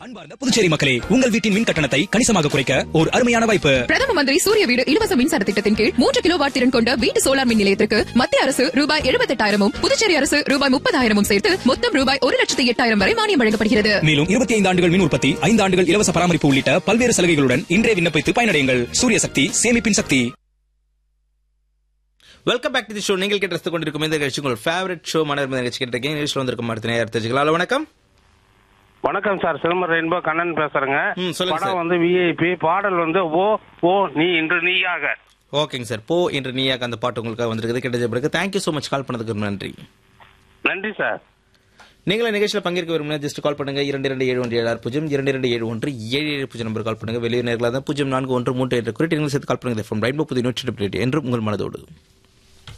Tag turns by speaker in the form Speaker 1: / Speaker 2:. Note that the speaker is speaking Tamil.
Speaker 1: அன்பார்ந்த புதுச்சேரி மக்களே உங்கள் வீட்டின் மின் கட்டணத்தை கணிசமாக குறைக்க ஒரு அருமையான வாய்ப்பு
Speaker 2: பிரதம மந்திரி சூரிய வீடு இலவச மின்சார திட்டத்தின் கீழ் மூன்று கிலோ வாட் திறன் கொண்ட வீட்டு சோலார் மின் நிலையத்திற்கு மத்திய அரசு ரூபாய் எழுபத்தெட்டாயிரமும் புதுச்சேரி அரசு ரூபாய் முப்பதாயிரமும் சேர்த்து மொத்தம் ரூபாய் ஒரு லட்சத்தி எட்டாயிரம் வரை மானியம் வழங்கப்படுகிறது
Speaker 1: மேலும் இருபத்தி ஐந்து ஆண்டுகள் மின் உற்பத்தி ஐந்து ஆண்டுகள் இலவச பராமரிப்பு உள்ளிட்ட பல்வேறு சலுகைகளுடன் இன்றே விண்ணப்பித்து பயனடையுங்கள் சூரிய சக்தி சேமிப்பின் சக்தி
Speaker 3: welcome back to the show நீங்கள் கேட்டு ரசித்துக் கொண்டிருக்கும் இந்த நிகழ்ச்சி உங்கள் ஃபேவரட் ஷோ மனர் நிகழ்ச்சி கேட்டிருக்கீங்க நிகழ்ச்சியில் வந்திருக்கும் அடுத்த நேரம் தெரிஞ்சுக்கலாம் ஹலோ வணக்கம்
Speaker 4: வணக்கம் சார் சிதம்பரம் ரெயின்போ கண்ணன் பேசுறேங்க
Speaker 3: ம், சொல்லுங்க
Speaker 4: படம்
Speaker 3: சார்.
Speaker 4: வந்து விஐபி பாடல் வந்து ஓ ஓ நீ இன்று நீயாக
Speaker 3: ஓகேங்க சார் போ என்று நீயாக அந்த பாட்டு உங்களுக்காக வந்திருக்குது கிடைச்ச பிறகு தேங்க்யூ ஸோ மச் கால் பண்ணதுக்கு நன்றி
Speaker 4: நன்றி சார்
Speaker 3: நீங்களும் நிகழ்ச்சியில் பங்கேற்க விரும்பினா ஜஸ்ட் கால் பண்ணுங்க இரண்டு இரண்டு ஏழு ஒன்று ஏழு ஆறு பூஜ்ஜியம் இரண்டு இரண்டு ஏழு ஒன்று ஏழு ஏழு பூஜ்ஜியம் நம்பர் கால் பண்ணுங்க வெளியூர் நேர்களாக தான் பூஜ்ஜியம் நான்கு ஒன்று மூன்று எட்டு குறித்து நீங்கள் சேர்த்து கால் பண்ணுங்க ஃப்ரம் ரெயின்போ புதிய நூற்றி என்று உங்கள் மனதோடு